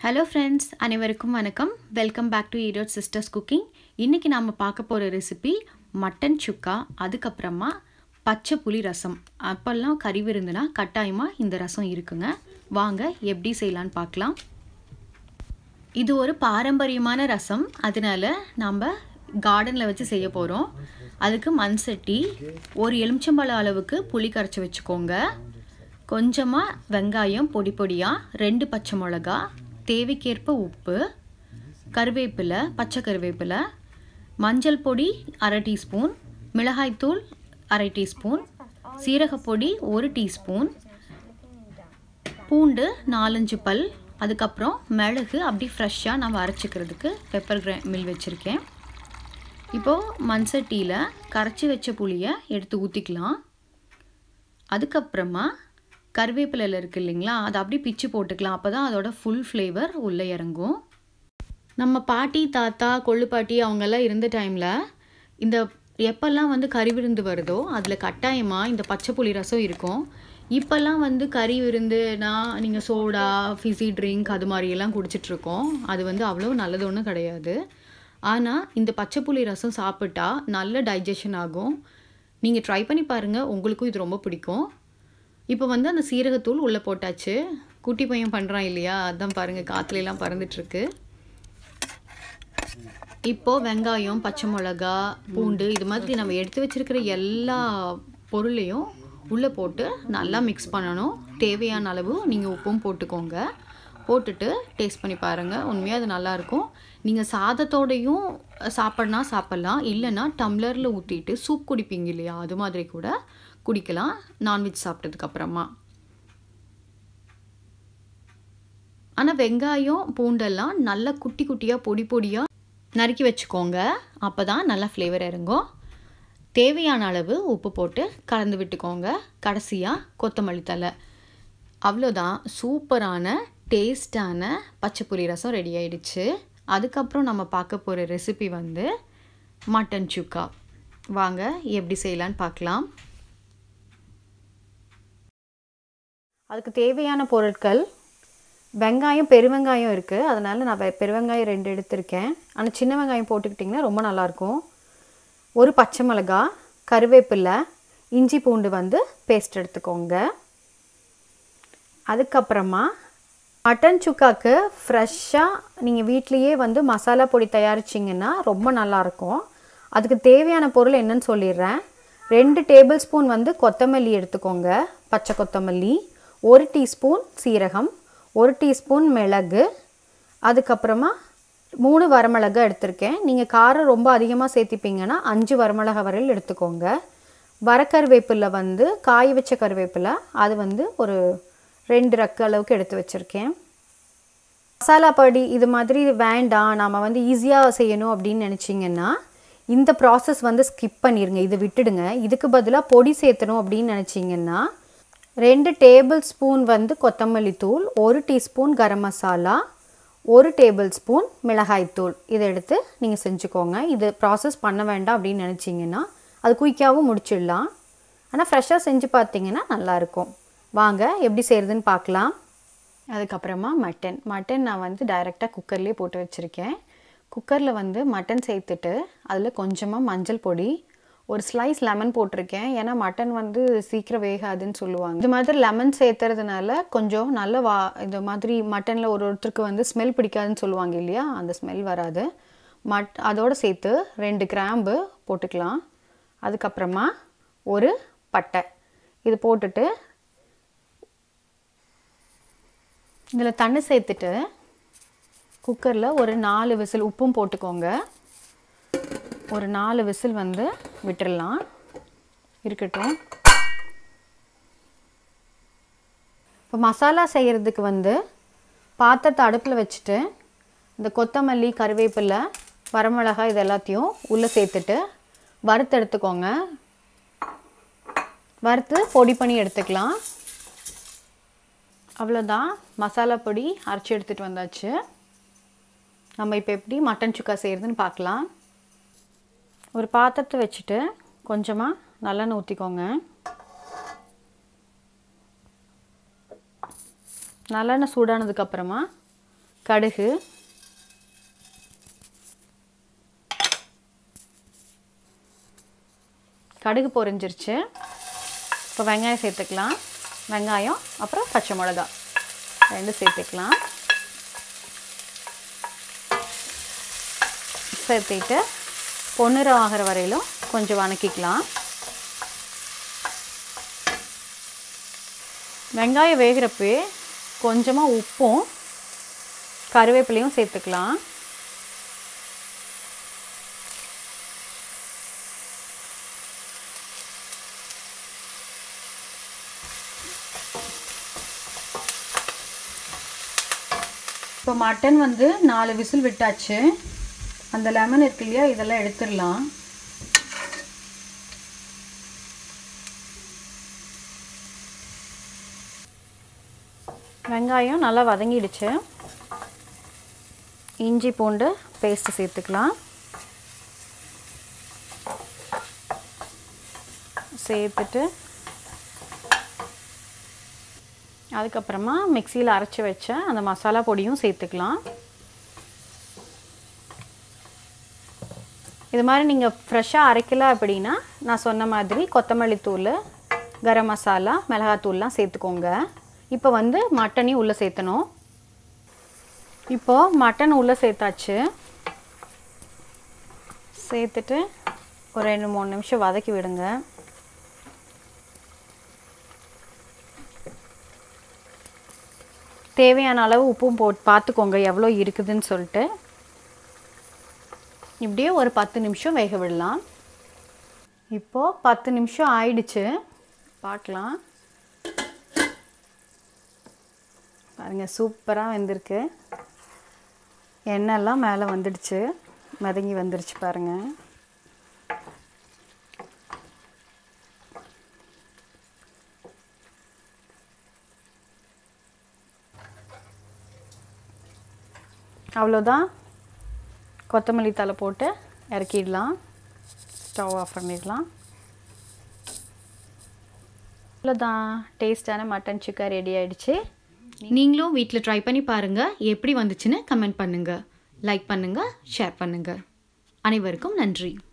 hello friends அனைவருக்கும் வணக்கம் welcome back to Erode sisters cooking இன்றைக்கி நாம் பார்க்க போகிற ரெசிபி மட்டன் சுக்கா அதுக்கப்புறமா பச்சை புளி ரசம் அப்போல்லாம் கறி விருந்துனா கட்டாயமாக இந்த ரசம் இருக்குங்க வாங்க எப்படி செய்யலான்னு பார்க்கலாம் இது ஒரு பாரம்பரியமான ரசம் அதனால நாம் கார்டனில் வச்சு செய்ய போகிறோம் அதுக்கு மண் சட்டி ஒரு எலுமிச்சம்பழம் அளவுக்கு புளி கரைச்சி வச்சுக்கோங்க கொஞ்சமாக வெங்காயம் பொடி பொடியாக ரெண்டு பச்சை மிளகா தேவைக்கேற்ப உப்பு கருவேப்பிலை பச்சை கருவேப்பிலை மஞ்சள் பொடி அரை டீஸ்பூன் மிளகாய்த்தூள் அரை டீஸ்பூன் சீரகப்பொடி ஒரு டீஸ்பூன் பூண்டு நாலஞ்சு பல் அதுக்கப்புறம் மிளகு அப்படி ஃப்ரெஷ்ஷாக நம்ம அரைச்சிக்கிறதுக்கு பெப்பர் கிரா மில் வச்சுருக்கேன் இப்போது மண்சட்டியில் கரைச்சி வச்ச புளியை எடுத்து ஊற்றிக்கலாம் அதுக்கப்புறமா கருவேப்பிலையில் இருக்குது இல்லைங்களா அதை அப்படியே பிச்சு போட்டுக்கலாம் அப்போ தான் அதோட ஃபுல் ஃப்ளேவர் உள்ளே இறங்கும் நம்ம பாட்டி தாத்தா கொள்ளு பாட்டி அவங்கெல்லாம் இருந்த டைமில் இந்த எப்போல்லாம் வந்து கறி விருந்து வருதோ அதில் கட்டாயமாக இந்த பச்சை புளி ரசம் இருக்கும் இப்போல்லாம் வந்து கறி விருந்துனா நீங்கள் சோடா ஃபிஸி ட்ரிங்க் அது மாதிரியெல்லாம் குடிச்சிட்ருக்கோம் அது வந்து அவ்வளோ நல்லது ஒன்றும் கிடையாது ஆனால் இந்த பச்சை புளி ரசம் சாப்பிட்டா நல்ல டைஜஷன் ஆகும் நீங்கள் ட்ரை பண்ணி பாருங்கள் உங்களுக்கும் இது ரொம்ப பிடிக்கும் இப்போ வந்து அந்த சீரகத்தூள் உள்ளே போட்டாச்சு குட்டி பையன் பண்ணுறான் இல்லையா அதான் பாருங்கள் காற்றுலாம் பறந்துட்டுருக்கு இப்போது வெங்காயம் பச்சை மிளகா பூண்டு இது மாதிரி நம்ம எடுத்து வச்சுருக்கிற எல்லா பொருளையும் உள்ளே போட்டு நல்லா மிக்ஸ் பண்ணணும் தேவையான அளவு நீங்கள் உப்பும் போட்டுக்கோங்க போட்டுட்டு டேஸ்ட் பண்ணி பாருங்கள் உண்மையாக அது நல்லாயிருக்கும் நீங்கள் சாதத்தோடையும் சாப்பிட்னா சாப்பிட்லாம் இல்லைன்னா டம்ளரில் ஊற்றிட்டு சூப் குடிப்பீங்க இல்லையா அது மாதிரி கூட குடிக்கலாம் நான்வெஜ் சாப்பிட்டதுக்கப்புறமா ஆனால் வெங்காயம் பூண்டெல்லாம் நல்லா குட்டி குட்டியாக பொடி பொடியாக நறுக்கி வச்சுக்கோங்க அப்போ தான் நல்லா ஃப்ளேவர் இறங்கும் தேவையான அளவு உப்பு போட்டு கலந்து விட்டுக்கோங்க கடைசியாக கொத்தமல்லி தலை அவ்வளோதான் சூப்பரான டேஸ்டான பச்சைப்புளி ரசம் ரெடி ஆயிடுச்சு அதுக்கப்புறம் நம்ம பார்க்க போகிற ரெசிபி வந்து மட்டன் சுக்கா வாங்க எப்படி செய்யலான்னு பார்க்கலாம் அதுக்கு தேவையான பொருட்கள் வெங்காயம் பெருவெங்காயம் இருக்குது அதனால் நான் பெருவெங்காயம் ரெண்டு எடுத்திருக்கேன் ஆனால் சின்ன வெங்காயம் போட்டுக்கிட்டிங்கன்னா ரொம்ப நல்லாயிருக்கும் ஒரு பச்சை மிளகா கருவேப்பிலை இஞ்சி பூண்டு வந்து பேஸ்ட் எடுத்துக்கோங்க அதுக்கப்புறமா மட்டன் சுக்காக்கு ஃப்ரெஷ்ஷாக நீங்கள் வீட்லேயே வந்து மசாலா பொடி தயாரிச்சிங்கன்னா ரொம்ப நல்லாயிருக்கும் அதுக்கு தேவையான பொருள் என்னன்னு சொல்லிடுறேன் ரெண்டு டேபிள் ஸ்பூன் வந்து கொத்தமல்லி எடுத்துக்கோங்க பச்சை கொத்தமல்லி ஒரு டீஸ்பூன் சீரகம் ஒரு டீஸ்பூன் மிளகு அதுக்கப்புறமா மூணு வரமிளகா எடுத்திருக்கேன் நீங்கள் காரம் ரொம்ப அதிகமாக சேர்த்திப்பீங்கன்னா அஞ்சு வரமிளகா வரையில் எடுத்துக்கோங்க வரக்கருவேப்பிலை வந்து காய வச்ச கருவேப்பிலை அது வந்து ஒரு ரெண்டு ரக்கு அளவுக்கு எடுத்து வச்சுருக்கேன் மசாலா பொடி இது மாதிரி வேண்டாம் நாம் வந்து ஈஸியாக செய்யணும் அப்படின்னு நினச்சிங்கன்னா இந்த ப்ராசஸ் வந்து ஸ்கிப் பண்ணிடுங்க இதை விட்டுடுங்க இதுக்கு பதிலாக பொடி சேர்த்தணும் அப்படின்னு நினச்சிங்கன்னா ரெண்டு டேபிள் ஸ்பூன் வந்து கொத்தமல்லி தூள் ஒரு டீஸ்பூன் கரம் மசாலா ஒரு டேபிள் ஸ்பூன் மிளகாய்த்தூள் இதை எடுத்து நீங்கள் செஞ்சுக்கோங்க இது ப்ராசஸ் பண்ண வேண்டாம் அப்படின்னு நினச்சிங்கன்னா அது குயிக்காகவும் முடிச்சிடலாம் ஆனால் ஃப்ரெஷ்ஷாக செஞ்சு பார்த்தீங்கன்னா நல்லாயிருக்கும் வாங்க எப்படி செய்கிறதுன்னு பார்க்கலாம் அதுக்கப்புறமா மட்டன் மட்டன் நான் வந்து டைரெக்டாக குக்கர்லேயே போட்டு வச்சுருக்கேன் குக்கரில் வந்து மட்டன் சேர்த்துட்டு அதில் கொஞ்சமாக மஞ்சள் பொடி ஒரு ஸ்லைஸ் லெமன் போட்டிருக்கேன் ஏன்னா மட்டன் வந்து சீக்கிரம் வேகாதுன்னு சொல்லுவாங்க இது மாதிரி லெமன் சேர்த்துறதுனால கொஞ்சம் நல்ல வா இந்த மாதிரி மட்டனில் ஒரு ஒருத்தருக்கு வந்து ஸ்மெல் பிடிக்காதுன்னு சொல்லுவாங்க இல்லையா அந்த ஸ்மெல் வராது மட் அதோடு சேர்த்து ரெண்டு கிராம்பு போட்டுக்கலாம் அதுக்கப்புறமா ஒரு பட்டை இது போட்டுட்டு இதில் தண்ணி சேர்த்துட்டு குக்கரில் ஒரு நாலு விசில் உப்பும் போட்டுக்கோங்க ஒரு நாலு விசில் வந்து விட்டுடலாம் இருக்கட்டும் இப்போ மசாலா செய்கிறதுக்கு வந்து பாத்திரத்தை அடுப்பில் வச்சுட்டு இந்த கொத்தமல்லி கருவேப்பிலை வரமிளகாய் இது எல்லாத்தையும் உள்ளே சேர்த்துட்டு வறுத்து எடுத்துக்கோங்க வறுத்து பொடி பண்ணி எடுத்துக்கலாம் அவ்வளோதான் மசாலா பொடி அரைச்சி எடுத்துகிட்டு வந்தாச்சு நம்ம இப்போ எப்படி மட்டன் சுக்கா செய்கிறதுன்னு பார்க்கலாம் ஒரு பாத்திரத்தை வச்சுட்டு கொஞ்சமாக நல்லெண்ணெய் ஊற்றிக்கோங்க நல்லெண்ணெய் சூடானதுக்கப்புறமா கடுகு கடுகு பொரிஞ்சிருச்சு இப்போ வெங்காயம் சேர்த்துக்கலாம் வெங்காயம் அப்புறம் பச்சை மிளகா ரெண்டு சேர்த்துக்கலாம் சேர்த்துட்டு பொன்னிறம் ஆகிற வரையிலும் கொஞ்சம் வணக்கிக்கலாம் வெங்காயம் வேகிறப்பே கொஞ்சமாக உப்பும் கருவேப்பிலையும் சேர்த்துக்கலாம் இப்போ மட்டன் வந்து நாலு விசில் விட்டாச்சு அந்த லெமன் இருக்கு இல்லையா இதெல்லாம் எடுத்துடலாம் வெங்காயம் நல்லா வதங்கிடுச்சு இஞ்சி பூண்டு பேஸ்ட்டு சேர்த்துக்கலாம் சேர்த்துட்டு அதுக்கப்புறமா மிக்சியில் அரைச்சி வச்ச அந்த மசாலா பொடியும் சேர்த்துக்கலாம் இது மாதிரி நீங்கள் ஃப்ரெஷ்ஷாக அரைக்கல அப்படின்னா நான் சொன்ன மாதிரி கொத்தமல்லி தூள் கரம் மசாலா மிளகாத்தூள்லாம் சேர்த்துக்கோங்க இப்போ வந்து மட்டனையும் உள்ளே சேர்த்தணும் இப்போது மட்டன் உள்ளே சேர்த்தாச்சு சேர்த்துட்டு ஒரு ரெண்டு மூணு நிமிஷம் வதக்கி விடுங்க தேவையான அளவு உப்பும் போட்டு பார்த்துக்கோங்க எவ்வளோ இருக்குதுன்னு சொல்லிட்டு இப்படியே ஒரு பத்து நிமிஷம் வேக விடலாம் இப்போது பத்து நிமிஷம் ஆயிடுச்சு பார்க்கலாம் பாருங்கள் சூப்பராக வெந்திருக்கு எண்ணெய்லாம் மேலே வந்துடுச்சு மதங்கி வந்துடுச்சு பாருங்கள் அவ்வளோதான் கொத்தமல்லி தலை போட்டு இறக்கிடலாம் ஸ்டவ் ஆஃப் பண்ணிடலாம் அவ்வளோதான் டேஸ்டான மட்டன் சுக்கா ரெடி ஆயிடுச்சு நீங்களும் வீட்டில் ட்ரை பண்ணி பாருங்கள் எப்படி வந்துச்சுன்னு கமெண்ட் பண்ணுங்கள் லைக் பண்ணுங்கள் ஷேர் பண்ணுங்கள் அனைவருக்கும் நன்றி